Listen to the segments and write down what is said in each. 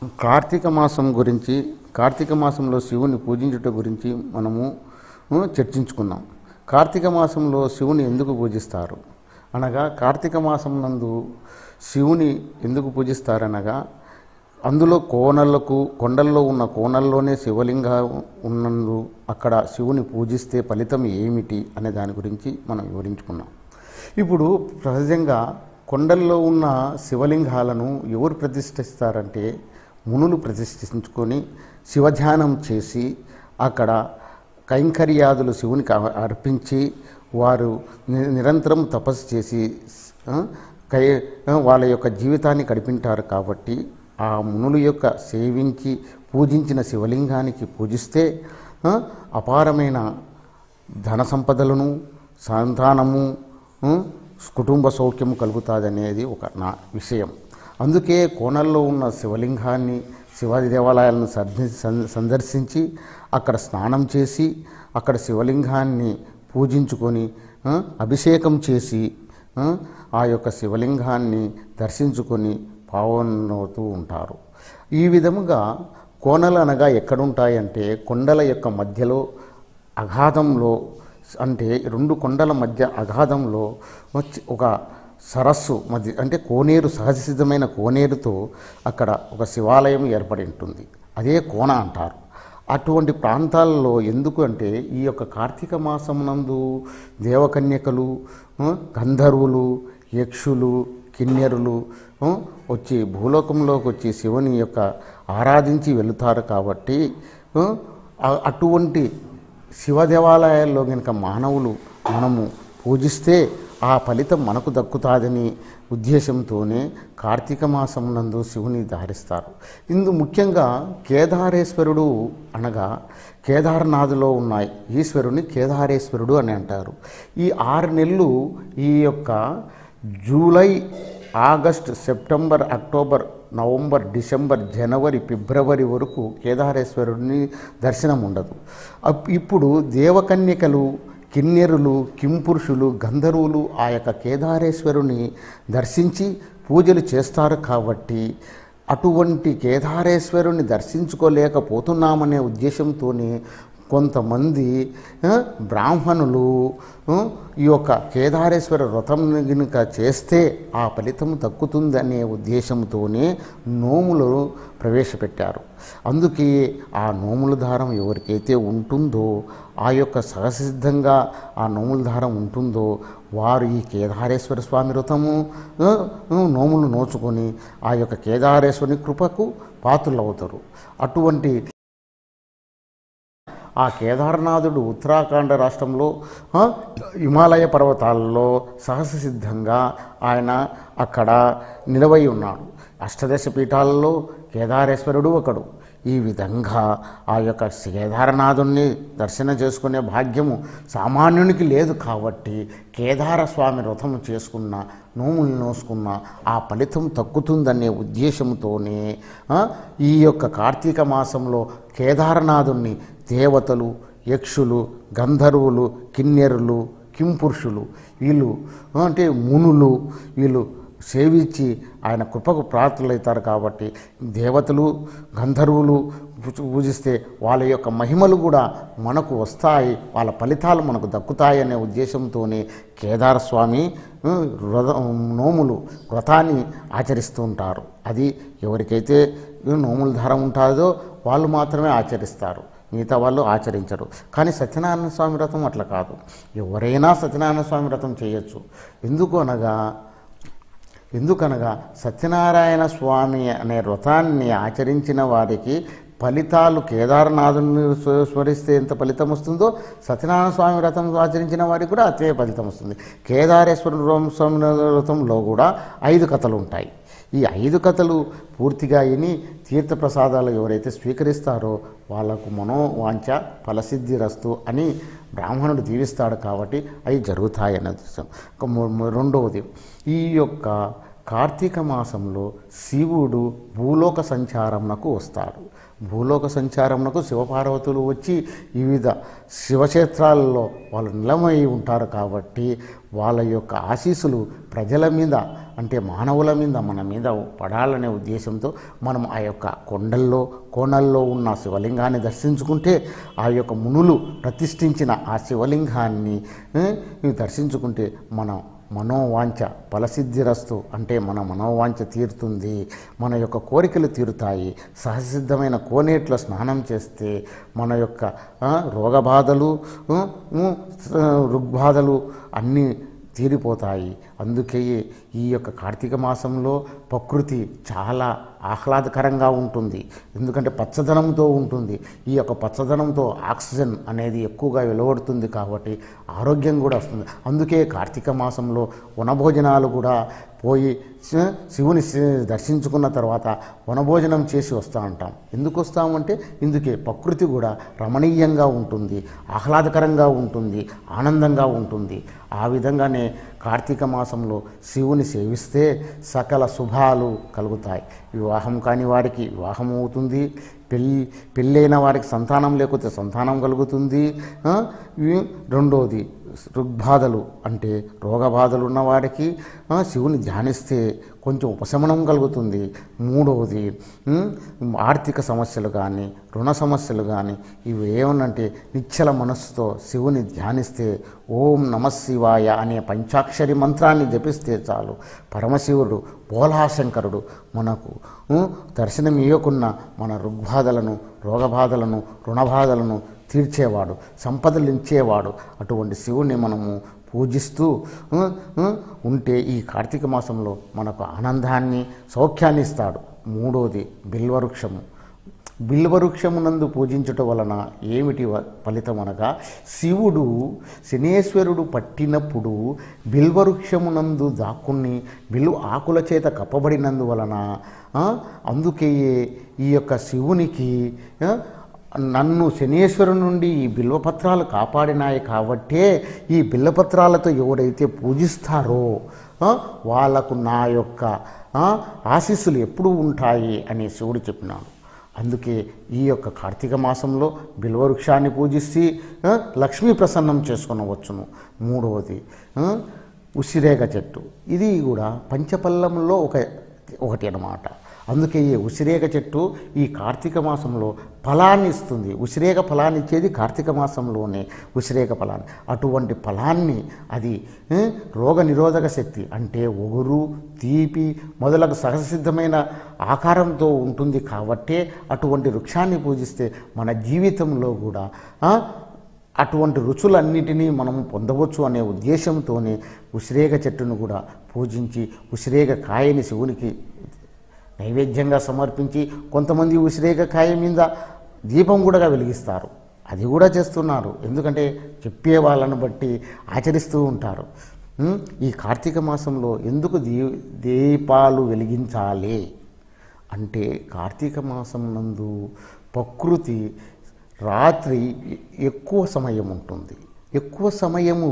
కార్తీక మాసం గురించి కార్తీక మాసంలో శివుని పూజించుట గురించి మనము ఉ, చర్చించుకున్నాం కార్తీక మాసంలో శివుని ఎందుకు పూజిస్తారు అనగా కార్తీక మాసం నందు శివుని ఎందుకు పూజిస్తారనగా అందులో కోనలకు కొండల్లో ఉన్న కోనల్లోనే శివలింగ ఉన్నందు అక్కడ శివుని పూజిస్తే ఫలితం ఏమిటి అనే దాని గురించి మనం వివరించుకున్నాం ఇప్పుడు సహజంగా కొండల్లో ఉన్న శివలింగాలను ఎవరు ప్రతిష్ఠిస్తారంటే మునులు ప్రతిష్ఠించుకొని శివధ్యానం చేసి అక్కడ కైంకర్యాదులు శివునికి అ- అర్పించి వారు ని- నిరంతరం తపస్సు చేసి ఆ, కై ఆ, వాళ్ళ యొక్క జీవితాన్ని గడిపింటారు కాబట్టి ఆ మునుల యొక్క సేవించి పూజించిన శివలింగానికి పూజిస్తే ఆ, అపారమైన ధన సంపదలను సంతానము ఉ, కుటుంబ సౌఖ్యము కలుగుతుందనేది ఒక నా విషయం అందుకే కోణల్లో ఉన్న శివలింగాన్ని శివ దేవాలయాలను సందర్శి సం- సందర్శించి అక్కడ స్నానం చేసి అక్కడ శివలింగాన్ని పూజించుకొని ఆ, అభిషేకం చేసి ఆ, ఆ యొక్క శివలింగాన్ని దర్శించుకొని పావనవుతూ ఉంటారు ఈ విధముగా కోనలు అనగా ఎక్కడుంటాయంటే కొండల యొక్క మధ్యలో అగాధంలో అంటే రెండు కొండల మధ్య అగాధంలో వచ్చి ఒక సరస్సు మధ్య అంటే కోనేరు సహజసిద్ధమైన కోనేరుతో అక్కడ ఒక శివాలయం ఏర్పడి ఉంటుంది అదే కోన అంటారు అటువంటి ప్రాంతాల్లో ఎందుకు అంటే ఈ యొక్క కార్తీక మాసం నందు దేవకన్యకలు ఆ, గంధర్వులు యక్షులు కిన్నెరులు ఆ, వచ్చి భూలోకంలోకి వచ్చి శివుని యొక్క ఆరాధించి వెళుతారు కాబట్టి ఆ, ఆ- అటువంటి శివ దేవాలయాల్లో కనుక మానవులు మనము పూజిస్తే ఆ ఫలితం మనకు దక్కుతాదని ఉద్దేశంతోనే కార్తీక మాసం నందు శివుని ధారిస్తారు ఇందు ముఖ్యంగా కేదారేశ్వరుడు అనగా కేదార్నాథులో ఉన్న ఈశ్వరుని కేదారేశ్వరుడు అని అంటారు ఈ ఆరు నెలలు ఈ యొక్క July August September October November December జనవరి ఫిబ్రవరి వరకు కేదారేశ్వరుడిని దర్శనం ఉండదు అప్- ఇప్పుడు దేవకన్యకలు కిన్నెరులు కింపురుషులు గంధర్వులు ఆ యొక్క కేదారేశ్వరుని దర్శించి పూజలు చేస్తారు కాబట్టి అటువంటి కేదారేశ్వరుని దర్శించుకోలేకపోతున్నామనే ఉద్దేశంతోనే కొంతమంది ఆ, బ్రాహ్మణులు ఆ, ఈ యొక్క కేదారేశ్వర వ్రతం కనుక చేస్తే ఆ ఫలితం దక్కుతుందనే ఉద్దేశంతోనే నోములు ప్రవేశపెట్టారు అందుకే ఆ నోముల దారం ఎవరికైతే ఉంటుందో ఆ యొక్క సహసిద్ధంగా ఆ నోముల దారం ఉంటుందో వారు ఈ కేదారేశ్వర స్వామి వ్రతము ఆ, నోములు నోచుకొని ఆ యొక్క కేదారేశ్వరుని కృపకు పాత్రులవుతారు అటువంటి ఆ కేదార్నాథుడు ఉత్తరాఖండ రాష్ట్రంలో ఆ, హిమాలయ పర్వతాల్లో సహజసిద్ధంగా ఆయన అక్కడ నిలవై ఉన్నాడు అష్టదశ పీఠాలలో కేదారేశ్వరుడు ఒకడు ఈ విధంగా ఆ యొక్క కేదారనాథుణ్ణి దర్శనం చేసుకునే భాగ్యము సామాన్యునికి లేదు కాబట్టి కేదార స్వామి వ్రతము చేసుకున్న నోములు నోసుకున్న ఆ ఫలితం తగ్గుతుందనే ఉద్దేశంతోనే ఆ, ఈ యొక్క కార్తీక మాసంలో కేదారనాథుణ్ణి దేవతలు యక్షులు గంధర్వులు కిన్నెరులు కింపురుషులు వీళ్ళు ఆ, అంటే మునులు వీళ్ళు సేవించి ఆయన కృపకు ప్రాప్తులవుతారు కాబట్టి దేవతలు గంధర్వులు పూజ- పూజిస్తే వాళ్ళ యొక్క మహిమలు కూడా మనకు వస్తాయి వాళ్ళ ఫలితాలు మనకు దక్కుతాయి అనే ఉద్దేశంతోనే కేదార స్వామి ఆ, వ్రత నోములు వ్రతాన్ని ఆచరిస్తూ ఉంటారు అది ఎవరికైతే నోముల ధారం ఉంటుందో వాళ్ళు మాత్రమే ఆచరిస్తారు మిగతా వాళ్ళు ఆచరించరు కానీ సత్యనారాయణ స్వామి వ్రతం అట్లా కాదు ఎవరైనా సత్యనారాయణ స్వామి వ్రతం చేయొచ్చు ఎందుకు అనగా ఎందుకనగా సత్యనారాయణ స్వామి అనే వ్రతాన్ని ఆచరించిన వారికి ఫలితాలు కేదారనాథుని స్వ- స్మరిస్తే ఎంత ఫలితం వస్తుందో సత్యనారాయణ స్వామి వ్రతం ఆచరించిన వారికి కూడా అదే ఫలితం వస్తుంది కేదారేశ్వర వ్ర- స్వామి వ్రతంలో కూడా ఐదు కథలు ఉంటాయి ఈ ఐదు కథలు పూర్తిగా విని తీర్థప్రసాదాలు ఎవరైతే స్వీకరిస్తారో వాళ్ళకు మనోవాంఛ ఫలసిద్ధి రస్తు అని బ్రాహ్మణుడు దీవిస్తాడు కాబట్టి అవి జరుగుతాయి అన్నది విషయం. ఇక మూ- మూ- రెండవది ఈ యొక్క కార్తీక మాసంలో శివుడు భూలోక సంచారమునకు వస్తాడు భూలోక సంచారమునకు శివపార్వతులు వచ్చి వివిధ శివక్షేత్రాలలో వాళ్ళు నిలమై ఉంటారు కాబట్టి వాళ్ళ యొక్క ఆశీస్సులు ప్రజల మీద అంటే మానవుల మీద మన మీద పడాలనే ఉద్దేశంతో మనం ఆ యొక్క కొండల్లో కోణల్లో ఉన్న శివలింగాన్ని దర్శించుకుంటే ఆ యొక్క మునులు ప్రతిష్ఠించిన ఆ శివలింగాన్ని ఏ, ఇవి దర్శించుకుంటే మనం మనోవాంఛ ఫలసిద్ధిరస్తు అంటే మన మనోవాంఛ తీరుతుంది మన యొక్క కోరికలు తీరుతాయి సహసిద్ధమైన కోనేట్లో స్నానం చేస్తే మన యొక్క ఆ, రోగబాధలు ఆ, ఉ, స- రుగ్బాధలు అన్నీ తీరిపోతాయి అందుకే ఈ యొక్క కార్తీక మాసంలో ప్రకృతి చాలా ఆహ్లాదకరంగా ఉంటుంది ఎందుకంటే పచ్చదనంతో ఉంటుంది ఈ యొక్క పచ్చదనంతో ఆక్సిజన్ అనేది ఎక్కువగా వెలువడుతుంది కాబట్టి ఆరోగ్యం కూడా వస్తుంది అందుకే కార్తీక మాసంలో వనభోజనాలు కూడా పోయి శి- శివుని శి- దర్శించుకున్న తర్వాత వనభోజనం చేసి వస్తూ ఉంటాం ఎందుకు వస్తామంటే ఇందుకే ప్రకృతి కూడా రమణీయంగా ఉంటుంది ఆహ్లాదకరంగా ఉంటుంది ఆనందంగా ఉంటుంది ఆ విధంగానే కార్తీక మాసంలో శివుని సేవిస్తే సకల శుభాలు కలుగుతాయి వివాహం కాని వారికి వివాహం అవుతుంది పెళ్ళి పెళ్ళైన వారికి సంతానం లేకపోతే సంతానం కలుగుతుంది ఆ, ఇవి- రెండోది రుగ్బాధలు అంటే రోగబాధలు ఉన్న వారికి ఆ, శివుని ధ్యానిస్తే కొంచెం ఉపశమనం కలుగుతుంది మూడవది ఉమ్, ఆర్థిక సమస్యలు కానీ రుణ సమస్యలు కానీ ఇవి ఏమనంటే నిశ్చల మనస్సుతో శివుని ధ్యానిస్తే ఓం నమ శివాయ అనే పంచాక్షరి మంత్రాన్ని జపిస్తే చాలు పరమశివుడు బోలాశంకరుడు మనకు ఉమ్, దర్శనం ఇవ్వకున్న మన రుగ్బాధలను రోగబాధలను రుణబాధలను తీర్చేవాడు సంపదలు ఇచ్చేవాడు అటువంటి శివుణ్ణి మనము పూజిస్తూ ఆ, ఆ, ఉంటే ఈ కార్తీక మాసంలో మనకు ఆనందాన్ని సౌఖ్యాన్ని ఇస్తాడు మూడోది బిల్వవృక్షము బిల్వవృక్షమునందు పూజించటం వలన ఏమిటి వ- ఫలితం అనగా శివుడు శనేశ్వరుడు పట్టినప్పుడు బిల్వవృక్షమునందు దాక్కుని బిల్వ ఆకుల చేత కప్పబడినందువలన ఆ, అందుకే ఈ యొక్క శివునికి ఆ, నన్ను శనీశ్వరు నుండి ఈ బిల్వపత్రాలు కాపాడినాయి కాబట్టే ఈ బిల్వపత్రాలతో ఎవరైతే పూజిస్తారో ఆ, వాళ్ళకు నా యొక్క ఆ, ఆశీస్సులు ఎప్పుడూ ఉంటాయి అని శివుడు చెప్పినాడు అందుకే ఈ యొక్క కార్తీక మాసంలో బిల్వవృక్షాన్ని పూజిస్తే ఆ, లక్ష్మీ ప్రసన్నం చేసుకునవచ్చును మూడవది ఆ, ఉసిరేగ చెట్టు ఇది కూడా పంచపల్లంలో ఒక ఒకటి అన్నమాట అందుకే ఈ ఉసిరేగ చెట్టు ఈ కార్తీక మాసంలో ఫలాన్ని ఇస్తుంది ఉసిరేగ ఫలాన్ని ఇచ్చేది కార్తీక మాసంలోనే ఉసిరేగ ఫలాన్ని అటువంటి ఫలాన్ని అది ఏ, రోగ నిరోధక శక్తి అంటే ఒగురు తీపి మొదలగు సహజసిద్ధమైన ఆకారంతో ఉంటుంది కాబట్టే అటువంటి వృక్షాన్ని పూజిస్తే మన జీవితంలో కూడా ఆ, అటువంటి రుచులన్నిటినీ మనం పొందవచ్చు అనే ఉద్దేశంతోనే ఉసిరేగ చెట్టును కూడా పూజించి ఉసిరేగ కాయని శివునికి నైవేద్యంగా సమర్పించి కొంతమంది ఉసిరేగ కాయ మీద దీపం కూడా వెలిగిస్తారు అది కూడా చేస్తున్నారు ఎందుకంటే చెప్పే వాళ్ళని బట్టి ఆచరిస్తూ ఉంటారు ఉం? ఈ కార్తీక మాసంలో ఎందుకు దీ దీపాలు వెలిగించాలి అంటే కార్తీక మాసం నందు ప్రకృతి రాత్రి ఎ- ఎక్కువ సమయం ఉంటుంది ఎక్కువ సమయము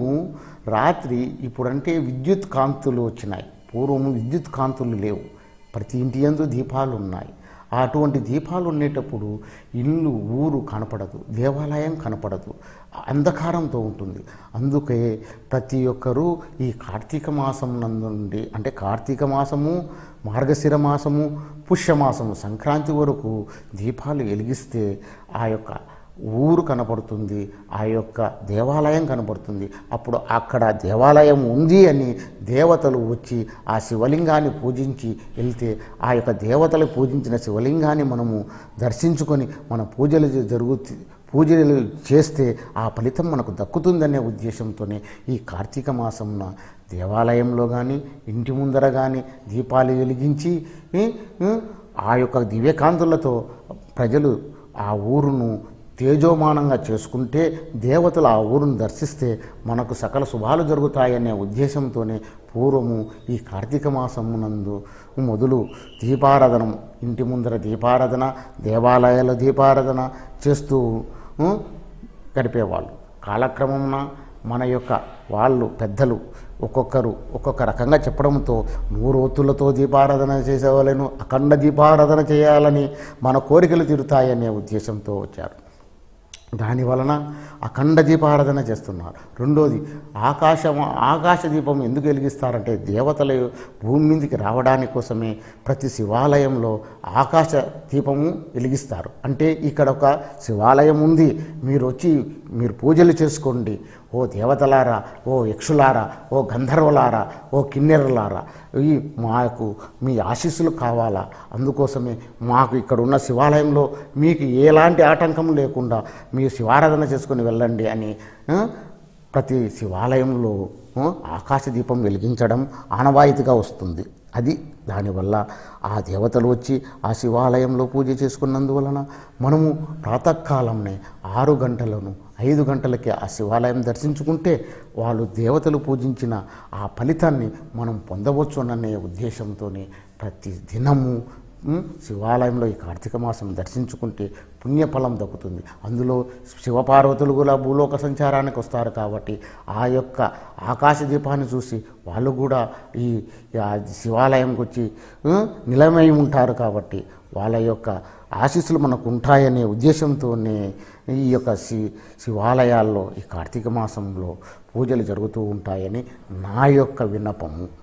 రాత్రి ఇప్పుడంటే విద్యుత్ కాంతులు వచ్చినాయి పూర్వం విద్యుత్ కాంతులు లేవు ప్రతి ఇంటి యందు దీపాలు ఉన్నాయి అటువంటి దీపాలు ఉండేటప్పుడు ఇల్లు ఊరు కనపడదు దేవాలయం కనపడదు అంధకారంతో ఉంటుంది అందుకే ప్రతి ఒక్కరూ ఈ కార్తీక మాసం నందుండి అంటే కార్తీక మాసము మార్గశిర మాసము పుష్యమాసము సంక్రాంతి వరకు దీపాలు వెలిగిస్తే ఆ యొక్క ఊరు కనపడుతుంది ఆ యొక్క దేవాలయం కనపడుతుంది అప్పుడు అక్కడ దేవాలయం ఉంది అని దేవతలు వచ్చి ఆ శివలింగాన్ని పూజించి వెళ్తే ఆ యొక్క దేవతలు పూజించిన శివలింగాన్ని మనము దర్శించుకొని మన పూజలు జరుగు పూజలు చేస్తే ఆ ఫలితం మనకు దక్కుతుందనే ఉద్దేశంతోనే ఈ కార్తీక మాసంన దేవాలయంలో కానీ ఇంటి ముందర కానీ దీపాలు వెలిగించి ఈ, ఈ, ఆ యొక్క దివ్యకాంతులతో ప్రజలు ఆ ఊరును తేజోమానంగా చేసుకుంటే దేవతలు ఆ ఊరును దర్శిస్తే మనకు సకల శుభాలు జరుగుతాయనే ఉద్దేశంతోనే పూర్వము ఈ కార్తీక మాసమునందు మొదలు దీపారాధన ఇంటి ముందర దీపారాధన దేవాలయాల దీపారాధన చేస్తూ ఉ, గడిపేవాళ్ళు కాలక్రమమున మన యొక్క వాళ్ళు పెద్దలు ఒక్కొక్కరు ఒక్కొక్క రకంగా చెప్పడంతో నూరు ఒత్తులతో దీపారాధన చేసేవాళ్ళను అఖండ దీపారాధన చేయాలని మన కోరికలు తీరుతాయనే ఉద్దేశంతో వచ్చారు దాని వలన అఖండ దీపారాధన చేస్తున్నారు రెండోది ఆకాశం ఆకాశ దీపం ఎందుకు వెలిగిస్తారంటే దేవతలు భూమి మీదకి రావడానికి కోసమే ప్రతి శివాలయంలో ఆకాశ దీపము వెలిగిస్తారు అంటే ఇక్కడ ఒక శివాలయం ఉంది మీరు వచ్చి మీరు పూజలు చేసుకోండి ఓ దేవతలారా ఓ యక్షులారా ఓ గంధర్వులారా ఓ కిన్నెరలారా ఈ మాకు మీ ఆశీస్సులు కావాలా అందుకోసమే మాకు ఇక్కడ ఉన్న శివాలయంలో మీకు ఎలాంటి ఆటంకం లేకుండా మీరు శివారాధన చేసుకుని వెళ్ళండి అని ఆ, ప్రతి శివాలయంలో ఆ, ఆకాశ దీపం వెలిగించడం ఆనవాయితీగా వస్తుంది అది దానివల్ల ఆ దేవతలు వచ్చి ఆ శివాలయంలో పూజ చేసుకున్నందువలన మనము ప్రాతకాలంనే ఆరు గంటలను ఐదు గంటలకి ఆ శివాలయం దర్శించుకుంటే వాళ్ళు దేవతలు పూజించిన ఆ ఫలితాన్ని మనం పొందవచ్చు అనే ఉద్దేశంతోనే ప్రతి దినము ఉమ్, శివాలయంలో ఈ కార్తీక మాసం దర్శించుకుంటే పుణ్యఫలం దక్కుతుంది అందులో శివపార్వతులు కూడా భూలోక సంచారానికి వస్తారు కాబట్టి ఆ యొక్క ఆకాశ దీపాన్ని చూసి వాళ్ళు కూడా ఈ ఆ శివాలయంకి వచ్చి ఉమ్, నిలమై ఉంటారు కాబట్టి వాళ్ళ యొక్క ఆశీస్సులు మనకు ఉంటాయనే ఉద్దేశంతోనే ఈ యొక్క శి శివాలయాల్లో ఈ కార్తీక మాసంలో పూజలు జరుగుతూ ఉంటాయని నా యొక్క విన్నపము